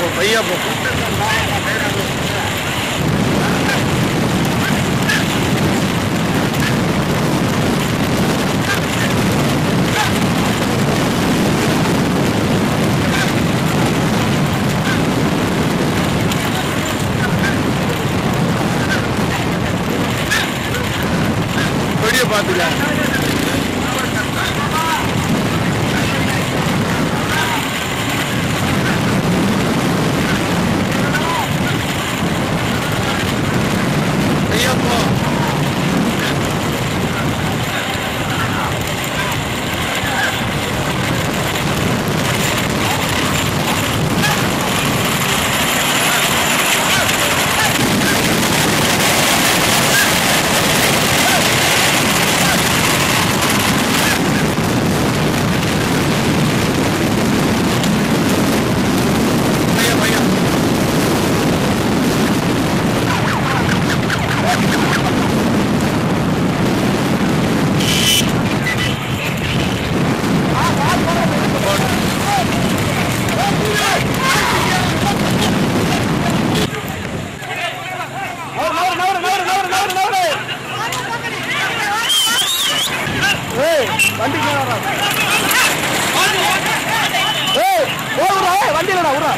போ பையா போ கொடியை பார்த்துக்க ஐயா போ பையா பையா வண்டியிலடா விடுறா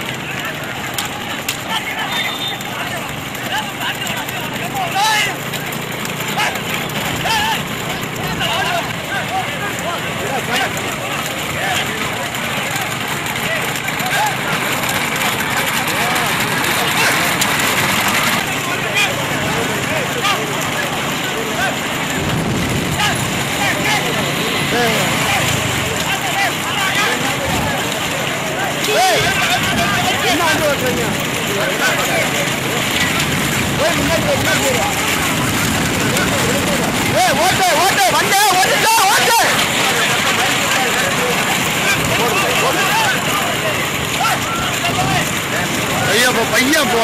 என்ன வண்டி ஓட்டுறீங்க ஏய், முன்னாடி போ, முன்னாடி போடா. ஏய், ஓட்டு ஓட்டு வண்டி ஓட்டுடா ஓட்டு ஐயா போ பையா போ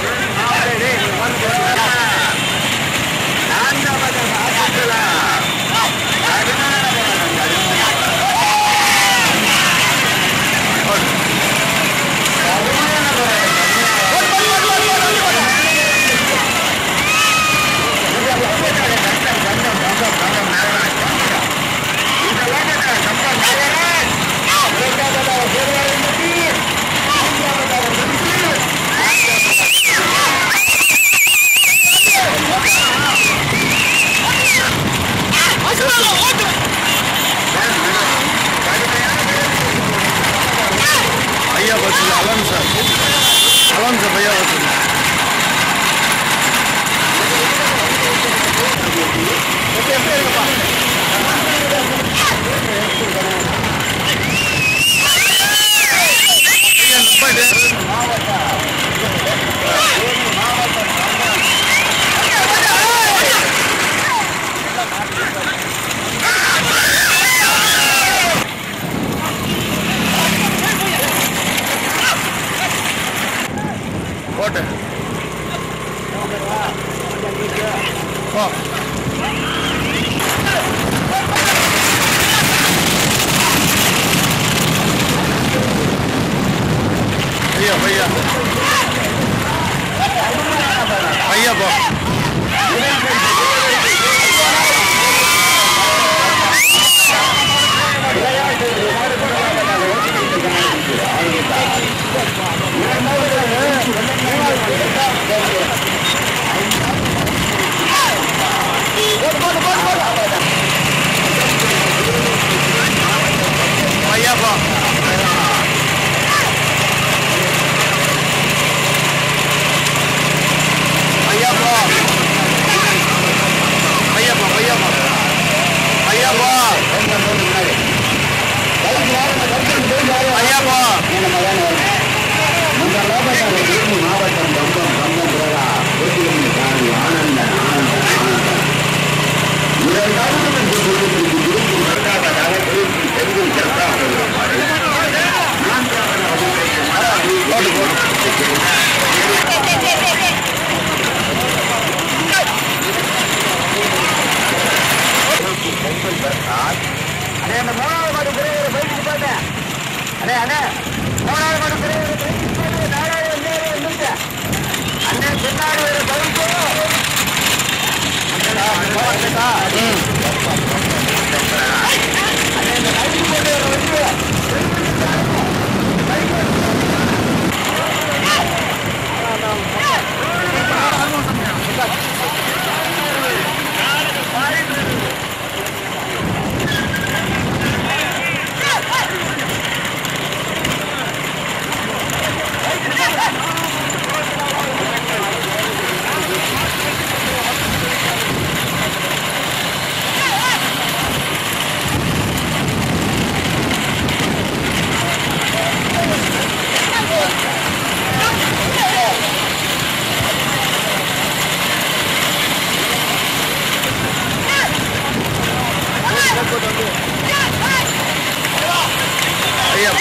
ஐயா bus Alan sir Alan sir பையா பஸ் ஐயா நம்பாடு போட்டு போ ஐயா பையா பையா போ பையா போ ஐயா போ ஐயா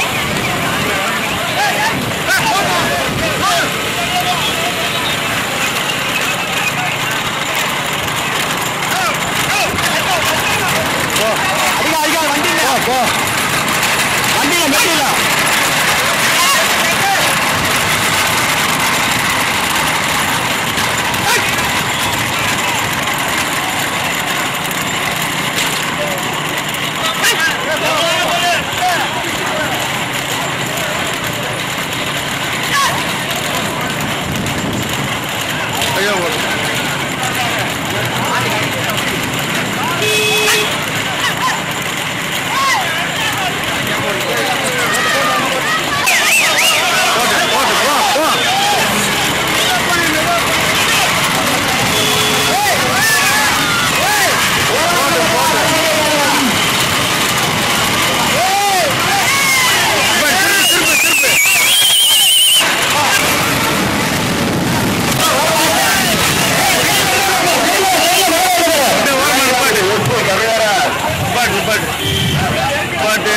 அடிக்க அடிக்க வண்டி போ போ வண்டியில மெட்டில ஐயா போ போட்டு போட்டு போ போ திருப்பு திருப்பு அப்படியே ஓரமா நிப்பாட்டு. நிப்பாட்டு, நிப்பாட்டு. நிப்பாட்டு.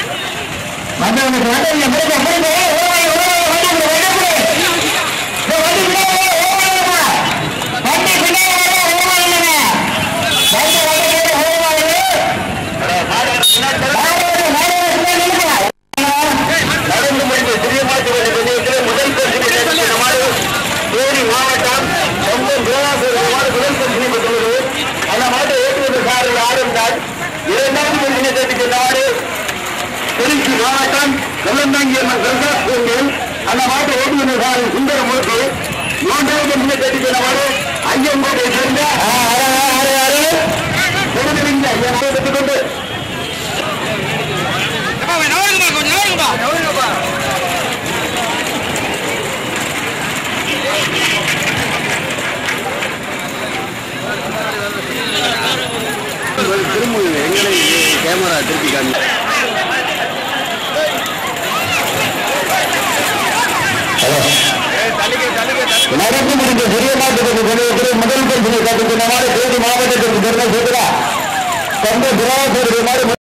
நடந்து முடிந்த சிறியமாட்டுவதை பள்ளியத்தில் முதல் பரிசு பெற்ற மாடு தேனி மாவட்டம் சொந்தம் திருவாசூர் மாடு முதல் பரிசு பெற்றுள்ளது அந்த மாட்டை ஏற்றுவது சாரல் ஆரம்பித்தார் இரண்டாவது பரிசினை பெற்றுக் கொண்ட மாடு திருச்சி மாவட்டம் வெள்ளந்தாங்கி அம்மன் பிரசாத் கோவில் அந்த மாட்டை ஓட்டுவது சாரல் சுந்தரமூர்த்தி மூன்றாவது பரிசினை பெற்றுக் கொண்ட மாடு ஐயங்கோட்டை சேர்ந்த கொடுத்திருந்த ஐயா மாட்டை பெற்றுக்கொண்டு திரும்புங்க எங்களை கேமரா திருப்பி காமி நடந்து முடிந்த சிறிய நாட்டுக்கு கொண்டிருக்கிற முதல் பரிசினை கட்டுக்கொண்ட மாடு தேனி மாவட்டத்திற்கு பெருமை சேர்க்கிறார் சொந்த திராவசூர் மாடு